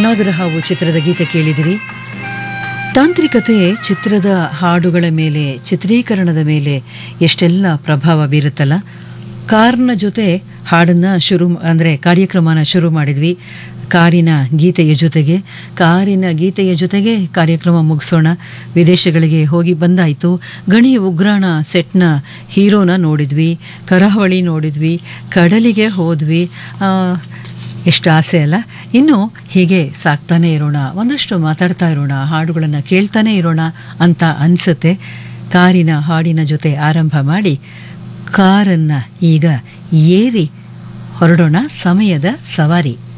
ನಾಗರಹಾವು ಚಿತ್ರದ ಗೀತೆ ಕೇಳಿದಿರಿ ತಾಂತ್ರಿಕತೆ ಚಿತ್ರದ ಹಾಡುಗಳ ಮೇಲೆ ಚಿತ್ರೀಕರಣದ ಮೇಲೆ ಎಷ್ಟೆಲ್ಲ ಪ್ರಭಾವ ಬೀರುತ್ತಲ್ಲ ಕಾರ್ನ ಜೊತೆ ಹಾಡನ್ನು ಶುರು ಅಂದರೆ ಕಾರ್ಯಕ್ರಮನ ಶುರು ಮಾಡಿದ್ವಿ ಕಾರಿನ ಗೀತೆಯ ಜೊತೆಗೆ ಕಾರಿನ ಗೀತೆಯ ಜೊತೆಗೆ ಕಾರ್ಯಕ್ರಮ ಮುಗಿಸೋಣ ವಿದೇಶಗಳಿಗೆ ಹೋಗಿ ಬಂದಾಯಿತು ಗಣಿ ಉಗ್ರಾಣ ಸೆಟ್ನ ಹೀರೋನ ನೋಡಿದ್ವಿ ಕರಾವಳಿ ನೋಡಿದ್ವಿ ಕಡಲಿಗೆ ಹೋದ್ವಿ ಆ, ಎಷ್ಟು ಆಸೆ ಅಲ್ಲ ಇನ್ನು ಹೀಗೆ ಸಾಕ್ತಾನೆ ಇರೋಣ ಒಂದಷ್ಟು ಮಾತಾಡ್ತಾ ಇರೋಣ ಹಾಡುಗಳನ್ನು ಕೇಳ್ತಾನೆ ಇರೋಣ ಅಂತ ಅನಿಸುತ್ತೆ ಕಾರಿನ ಹಾಡಿನ ಜೊತೆ ಆರಂಭ ಮಾಡಿ ಕಾರನ್ನು ಈಗ ಏರಿ ಹೊರಡೋಣ ಸಮಯದ ಸವಾರಿ